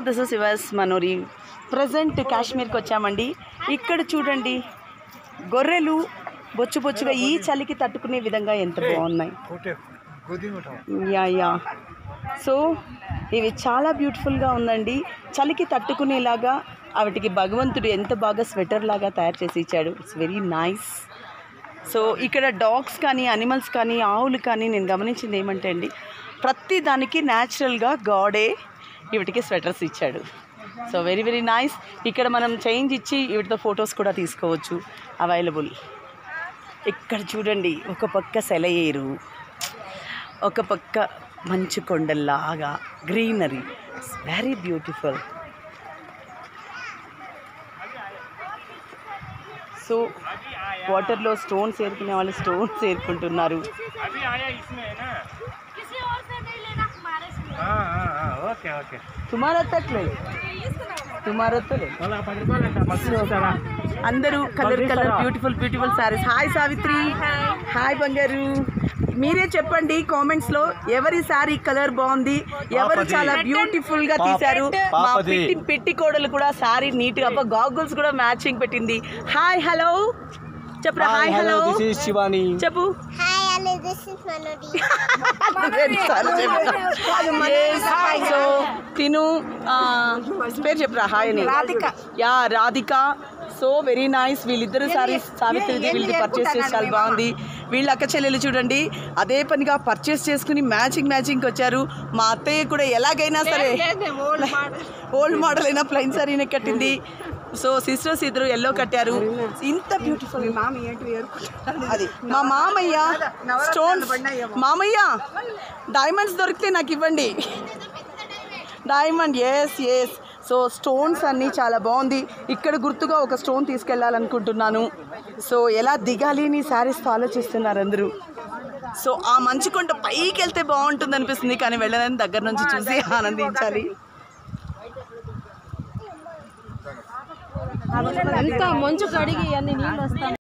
This is yours Manori present కాశ్మీర్కి వచ్చామండి ఇక్కడ చూడండి గొర్రెలు బొచ్చు బొచ్చుగా ఈ చలికి తట్టుకునే విధంగా ఎంత బాగున్నాయి యా యా సో ఇవి చాలా బ్యూటిఫుల్గా ఉందండి చలికి తట్టుకునేలాగా వాటికి భగవంతుడు ఎంత బాగా స్వెటర్ లాగా తయారు చేసి ఇచ్చాడు ఇట్స్ వెరీ నైస్ సో ఇక్కడ డాగ్స్ కానీ అనిమల్స్ కానీ ఆవులు కానీ నేను గమనించింది ఏమంటే అండి ప్రతి దానికి న్యాచురల్గా గాడే వీటికి స్వెటర్స్ ఇచ్చాడు సో వెరీ వెరీ నైస్ ఇక్కడ మనం చేంజ్ ఇచ్చి వీటితో ఫొటోస్ కూడా తీసుకోవచ్చు అవైలబుల్ ఇక్కడ చూడండి ఒక పక్క సెలయేరు ఒక పక్క మంచు కొండల్లాగా గ్రీనరీ వెరీ బ్యూటిఫుల్ సో వాటర్లో స్టోన్స్ ఏరుకునే వాళ్ళు స్టోన్స్ ఏరుకుంటున్నారు अभी आया इसमें है ना किसी और से नहीं लेना हमारे से लेना। हाँ हाँ हाँ ओके ओके తుమారా తట్లే తుమారా తలే వాళ్ళ పది రూపాయలు అంట మస్తు చూస్తారా అందరూ colour colour beautiful beautiful saris hi Savitri hi బంగారు మీరే చెప్పండి కామెంట్స్ లో ఎవరి సారీ కలర్ బాగుంది ఎవరు చాలా బ్యూటిఫుల్ గా తీశారు మా పిట్టి పిట్టి కోడలు కూడా సారీ నీట్ గా గాగుల్స్ కూడా మ్యాచింగ్ పెట్టింది హాయ్ హలో చెప్పరా హాయ్ హలో శివాని చెప్పు Hi, Ali. This is Melody. So తిను ఆ, పేరు చెప్పరా హాయ్ అని Radhika yeah Radhika so very nice వీళ్ళిద్దరు సారీస్ సావిత్రిది వీళ్ళది పర్చేస్ చేసి చాలా బాగుంది వీళ్ళ అక్క చెల్లెలు చూడండి అదే పనిగా పర్చేస్ చేసుకుని మ్యాచింగ్ మ్యాచింగ్కి వచ్చారు మా అత్తయ్య కూడా ఎలాగైనా సరే ఓల్డ్ మోడల్ అయినా ప్లైన్ సారీనే కట్టింది సో సిస్టర్స్ ఇద్దరు ఎల్లో కట్టారు ఇంత బ్యూటిఫుల్ అది మా మామయ్య స్టోన్స్ మామయ్య డైమండ్స్ దొరికితే నాకు ఇవ్వండి diamond yes yes so stones అన్నీ చాలా బాగుంది ఇక్కడ గుర్తుగా ఒక స్టోన్ తీసుకెళ్ళాలనుకుంటున్నాను సో ఎలా దిగాలి అని శారీస్తో ఆలోచిస్తున్నారు అందరూ సో ఆ మంచు కొండ పైకి వెళ్తే బాగుంటుంది అనిపిస్తుంది కానీ వెళ్ళడానికి దగ్గర నుంచి చూసి ఆనందించాలి అంతా మంచు కడిగి అన్ని నీళ్ళు వస్తాయి